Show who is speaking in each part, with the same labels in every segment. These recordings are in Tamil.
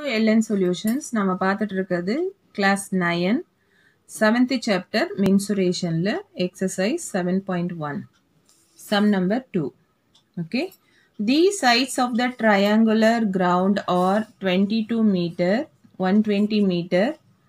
Speaker 1: LN சொல்யூஷன்ஸ் நம்ம பார்த்துட்டு இருக்கிறது கிளாஸ் நயன் செவன்த் சாப்டர் மென்சுரேஷனில் exercise seven point one sum number two okay the sides of the triangular ground are 22 meter 120 meter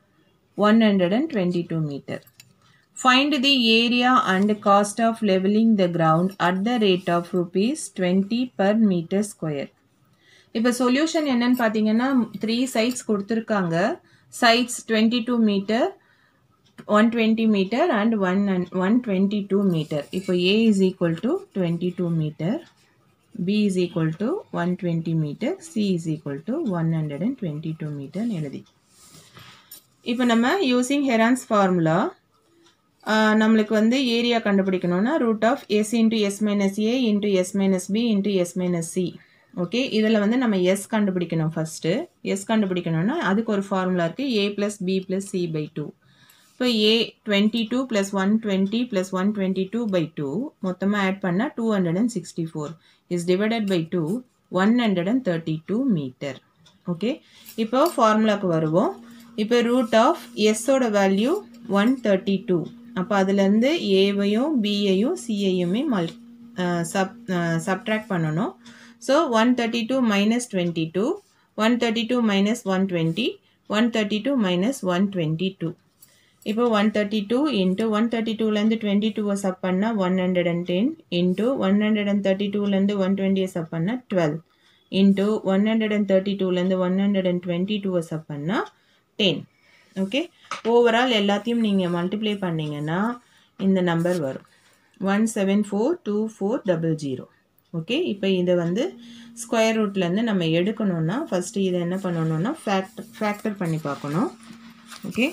Speaker 1: 122 meter Find the area and cost of leveling the ground at the rate of rupees 20 per meter square. இப்போ சொல்யூஷன் என்னன்னு பார்த்தீங்கன்னா த்ரீ சைட்ஸ் கொடுத்துருக்காங்க sides twenty two metre one twenty metre and one one twenty two metre இப்போ A is equal to twenty two metre B is equal to one twenty metre C is equal to one hundred and twenty two மீட்டர்னு எழுதி இப்போ நம்ம யூஸிங் ஹெரான்ஸ் ஃபார்முலா நம்மளுக்கு வந்து ஏரியா கண்டுபிடிக்கணும்னா root of S into S minus A into S minus B into S minus C okay இதில் வந்து நம்ம எஸ் கண்டுபிடிக்கணும் ஃபஸ்ட்டு எஸ் கண்டுபிடிக்கணும்னா அதுக்கு ஒரு ஃபார்முலா இருக்குது A plus B plus C by two இப்போ A twenty two plus one twenty plus one twenty two by two மொத்தமாக ஆட் பண்ணால் two hundred and sixty four is divided by two one hundred and thirty two metre okay இப்போ ஃபார்முலாக்கு வருவோம் இப்போ ரூட் ஆஃப் எஸ்ஸோட வேல்யூ ஒன் தேர்ட்டி டூ அப்போ அதுலேருந்து ஏவையும் பியையும் சிஐயுமே மல் சப் சப்ட்ராக்ட் பண்ணணும் so one thirty two minus twenty two one thirty two minus one twenty one thirty two minus one twenty two இப்போ one thirty two into one thirty டூலேருந்து டுவெண்ட்டி டூவை சப் பண்ணால் one hundred and ten into one hundred and thirty டூலேருந்து ஒன் டுவெண்ட்டியை சப் பண்ணால் twelve into one hundred and thirty டூலேருந்து ஒன் ஹண்ட்ரட் அண்ட் டுவெண்ட்டி டூவை சப் பண்ணால் டென் ஓகே ஓவரால் எல்லாத்தையும் நீங்கள் மல்டிப்ளை பண்ணிங்கன்னா இந்த நம்பர் வரும் one seven four two four double zero okay இப்போ இதை வந்து ஸ்கொயர் ரூட்லேருந்து நம்ம எடுக்கணும்னா ஃபஸ்ட்டு இதை என்ன பண்ணணும்னா ஃபேக்டர் ஃபேக்டர் பண்ணி பார்க்கணும் okay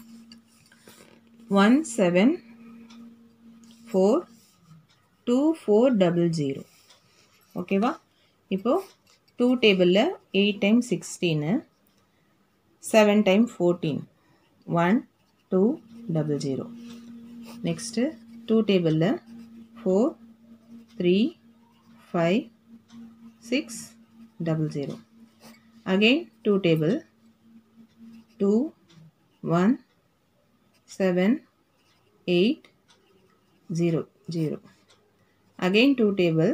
Speaker 1: one seven four two four double zero ஓகேவா இப்போது டூ டேபிளில் எயிட் டைம் சிக்ஸ்டீனு seven time fourteen one two double zero next two டேபிளில் four three five six double zero again two table two one seven eight zero zero again two table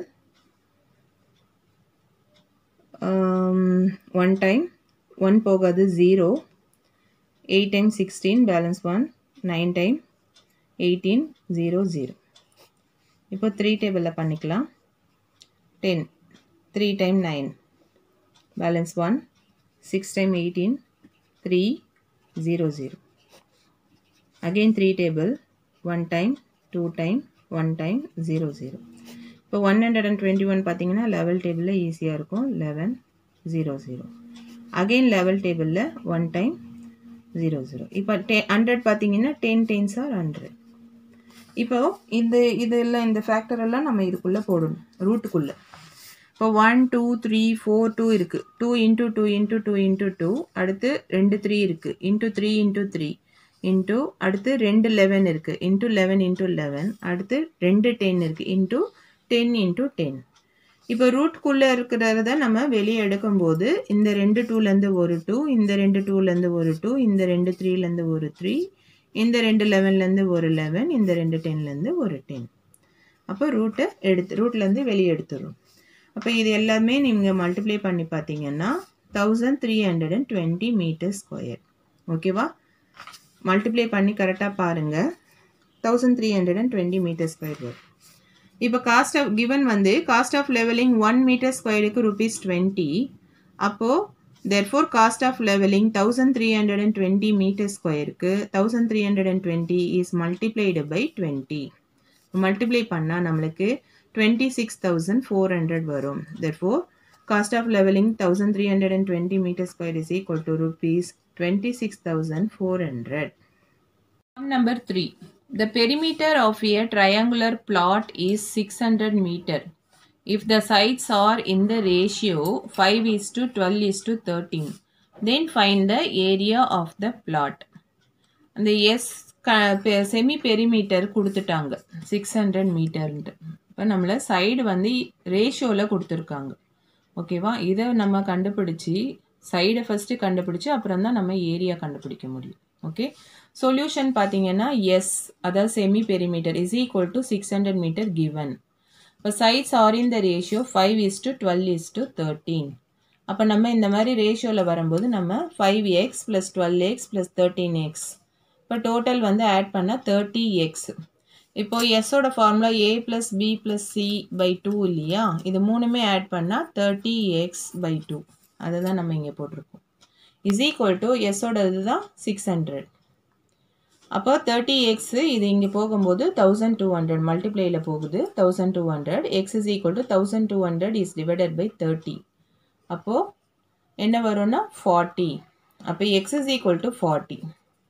Speaker 1: one time one போகாது zero eight time sixteen balance one nine time eighteen zero zero இப்போ த்ரீ டேபிளில் பண்ணிக்கலாம் ten three time nine balance one six time eighteen three zero zero again three table one time two time one time zero zero இப்போ one hundred and twenty one பார்த்தீங்கன்னா லெவல் டேபிளில் ஈஸியாக இருக்கும் eleven zero zero again eleven டேபிளில் ஒன் டைம் ஜீரோ ஜீரோ இப்போ டெ ஹண்ட்ரட் பார்த்தீங்கன்னா டென் டென்ஸ் ஆர் ஹண்ட்ரட் இப்போ இந்த இதெல்லாம் இந்த ஃபேக்டர் எல்லாம் நம்ம இதுக்குள்ளே போடணும் ரூட்டுக்குள்ளே இப்போ one two three four two இருக்குது two into two into two into two அடுத்து ரெண்டு த்ரீ இருக்குது into three into three into அடுத்து ரெண்டு லெவன் இருக்குது இன்ட்டு லெவன் இன்ட்டு லெவன் அடுத்து ரெண்டு டென் இருக்குது இன்ட்டு டென் இன்ட்டு டென் இப்போ ரூட்குள்ளே இருக்கிறத நம்ம வெளியே எடுக்கும்போது இந்த ரெண்டு டூலேருந்து ஒரு டூ இந்த ரெண்டு டூலேருந்து ஒரு டூ இந்த ரெண்டு த்ரீலேருந்து ஒரு த்ரீ இந்த ரெண்டு லெவன்லேருந்து ஒரு லெவன் இந்த ரெண்டு டென்லேருந்து ஒரு டென் அப்போ ரூட்டை எடுத்து ரூட்லேருந்து வெளியே எடுத்துடும் அப்போ இது எல்லாமே நீங்கள் மல்டிப்ளை பண்ணி பார்த்தீங்கன்னா thousand three hundred and twenty metre square ஓகேவா மல்டிப்ளை பண்ணி கரெக்டாக பாருங்கள் thousand three hundred and twenty metre square வரும் இப்போ காஸ்ட் ஆஃப் கிவன் வந்து cost of levelling one metre ஸ்கொயருக்கு ருபீஸ் டுவெண்ட்டி அப்போது therefore cost of levelling thousand three hundred and twenty metre ஸ்கொயருக்கு thousand three hundred and twenty is multiplied by twenty multiply பண்ணால் நம்மளுக்கு twenty six thousand four hundred வரும் therefore cost of levelling thousand three hundred and twenty metre square is equal to rupees twenty six thousand four hundred number three The perimeter of a triangular plot is 600 meter. If the sides are in the ratio 5 is to 12 is to 13, then find the area of the plot. அந்த எஸ் செமி பெரிமீட்டர் கொடுத்துட்டாங்க சிக்ஸ் ஹண்ட்ரட் மீட்டர்ன்ட்டு இப்போ நம்மளை சைடு வந்து ரேஷியோவில் கொடுத்துருக்காங்க ஓகேவா இதை நம்ம கண்டுபிடிச்சி சைடை ஃபஸ்ட்டு கண்டுபிடிச்சி அப்புறம் தான் நம்ம ஏரியா கண்டுபிடிக்க முடியும் ஓகே சொல்யூஷன் பார்த்தீங்கன்னா எஸ் அதாவது semi perimeter is equal to six hundred metre given இப்போ sides are in the ratio five is to twelve is to thirteen அப்போ நம்ம இந்த மாதிரி ரேஷியோவில் வரும்போது நம்ம five x plus twelve x plus thirteen x இப்போ டோட்டல் வந்து ஆட் பண்ணால் தேர்ட்டி எக்ஸ் இப்போ எஸ்ஸோட formula A plus B plus C by two இல்லையா இது மூணுமே ஆட் பண்ணால் தேர்ட்டி எக்ஸ் பை டூ அதை தான் நம்ம இங்கே போட்டிருக்கோம் இஸ் ஈக்குவல் டு எஸ்ஸோட இதுதான் சிக்ஸ் ஹண்ட்ரட் அப்போ தேர்ட்டி எக்ஸு இது இங்கே போகும்போது தௌசண்ட் டூ ஹண்ட்ரட் மல்டிப்ளையில் போகுது thousand two hundred x is equal to thousand two hundred is divided by thirty அப்போது என்ன வரும்னா ஃபார்ட்டி அப்போ x is equal to forty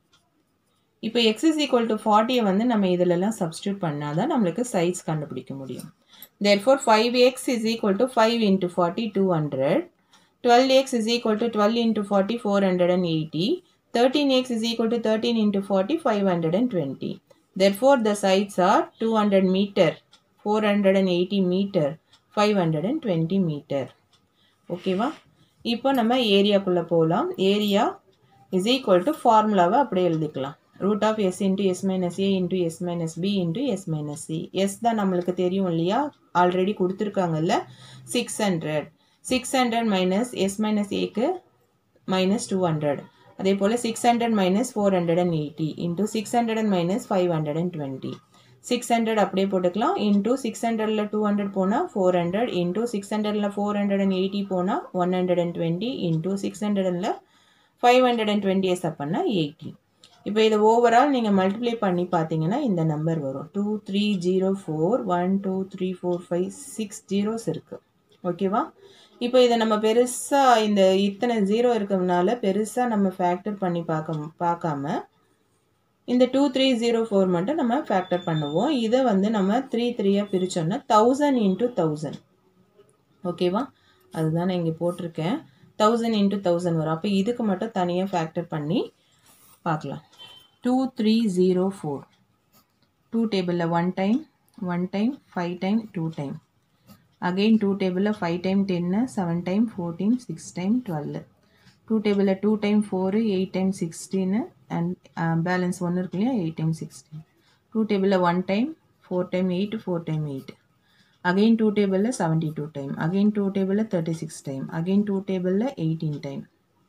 Speaker 1: இப்போ எக்ஸ் இஸ் ஈக்குவல் டு ஃபார்ட்டியை வந்து நம்ம இதிலெல்லாம் சப்ஸ்டியூட் பண்ணால் தான் நம்மளுக்கு சைஸ் கண்டுபிடிக்க முடியும் therefore five x is equal to five into forty two hundred twelve x is equal to twelve into forty four hundred and eighty thirteen x is equal to thirteen into forty five hundred and twenty therefore the sides are two hundred metre four hundred and eighty metre five hundred and twenty metre ஓகேவா இப்போ நம்ம ஏரியாக்குள்ளே போகலாம் ஏரியா இஸ் ஈக்குவல் டு ஃபார்முலாவை அப்படியே எழுதிக்கலாம் root of S into S minus A into S minus B into S minus C S தான் நம்மளுக்கு தெரியும் இல்லையா ஆல்ரெடி கொடுத்துருக்காங்கல்ல six hundred six hundred minus S minus ஏக்கு மைனஸ் டூ ஹண்ட்ரட் அதே போல் six hundred minus four hundred and eighty into six hundred and minus five hundred and twenty six hundred அப்படியே போட்டுக்கலாம் இன்ட்டு சிக்ஸ் ஹண்ட்ரடில் டூ ஹண்ட்ரட் போனால் ஃபோர் ஹண்ட்ரட் இன்ட்டு சிக்ஸ் ஹண்ட்ரடில் ஃபோர் ஹண்ட்ரட் அண்ட் எயிட்டி போனால் one hundred and twenty into six ஹண்ட்ரடில் five hundred and twenty S அப்போனா எயிட்டி இப்போ இதை ஓவரால் நீங்கள் மல்டிப்ளை பண்ணி பார்த்தீங்கன்னா இந்த நம்பர் வரும் two three zero four one two three four five six zeros இருக்குது ஓகேவா இப்போ இதை நம்ம பெருசாக இந்த இத்தனை ஜீரோ இருக்கிறதுனால பெருசாக நம்ம ஃபேக்டர் பண்ணி பார்க்க பார்க்காம இந்த டூ த்ரீ ஜீரோ ஃபோர் மட்டும் நம்ம ஃபேக்டர் பண்ணுவோம் இதை வந்து நம்ம த்ரீ த்ரீயாக பிரித்தோன்னா தௌசண்ட் இன்ட்டு தௌசண்ட் ஓகேவா அதுதான் நான் இங்கே போட்டிருக்கேன் தௌசண்ட் இன்ட்டு தௌசண்ட் வரும் அப்போ இதுக்கு மட்டும் தனியாக ஃபேக்டர் பண்ணி பார்க்கலாம் two three zero four two டேபிளில் one time one time five time two time again two டேபிளில் ஃபைவ் டைம் டென்னு seven time fourteen six time twelve two டேபிளில் two time four eight time சிக்ஸ்டீனு அண்ட் பேலன்ஸ் ஒன்று இருக்கு இல்லையா எயிட் டைம் சிக்ஸ்டீன் டூ டேபிளில் one time four time eight four time eight again two டேபிளில் seventy two time again two டேபிளில் thirty six time again two டேபிளில் எயிட்டீன் டைம்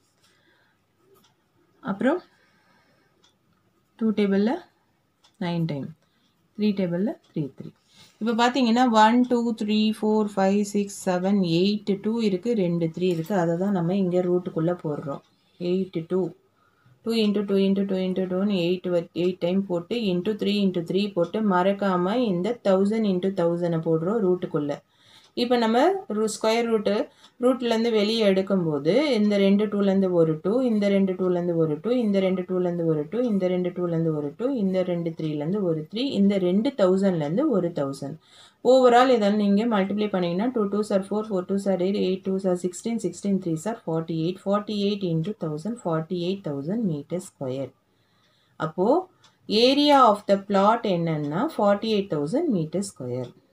Speaker 1: அப்புறம் டூ டேபிளில் நைன் டைம் த்ரீ டேபிளில் த்ரீ த்ரீ இப்போ பார்த்தீங்கன்னா one two three four five six seven eight two இருக்குது ரெண்டு த்ரீ இருக்குது அதை தான் நம்ம இங்கே ரூட்டுக்குள்ளே போடுறோம் eight two two into two into two into டூன்னு எயிட் எயிட் டைம் போட்டு இன்ட்டு த்ரீ இன்ட்டு த்ரீ போட்டு மறக்காமல் இந்த தௌசண்ட் இன்ட்டு தௌசண்டை போடுறோம் ரூட்டுக்குள்ளே இப்போ நம்ம ரூ ஸ்கொயர் ரூட்டு ரூட்லேருந்து வெளியே எடுக்கும்போது இந்த ரெண்டு டூலேருந்து ஒரு டூ இந்த ரெண்டு டூலேருந்து ஒரு டூ இந்த ரெண்டு டூலேருந்து ஒரு டூ இந்த ரெண்டு டூலேருந்து ஒரு டூ இந்த ரெண்டு த்ரீலேருந்து ஒரு த்ரீ இந்த ரெண்டு தௌசண்ட்லேருந்து ஒரு தௌசண்ட் ஓவரால் இதெல்லாம் நீங்கள் மல்டிப்ளை பண்ணிங்கன்னா two two are four four two are eight eight two are sixteen sixteen three are forty eight forty eight into thousand forty eight thousand metre square அப்போது ஏரியா ஆஃப் த பிளாட் என்னன்னா forty eight thousand metre square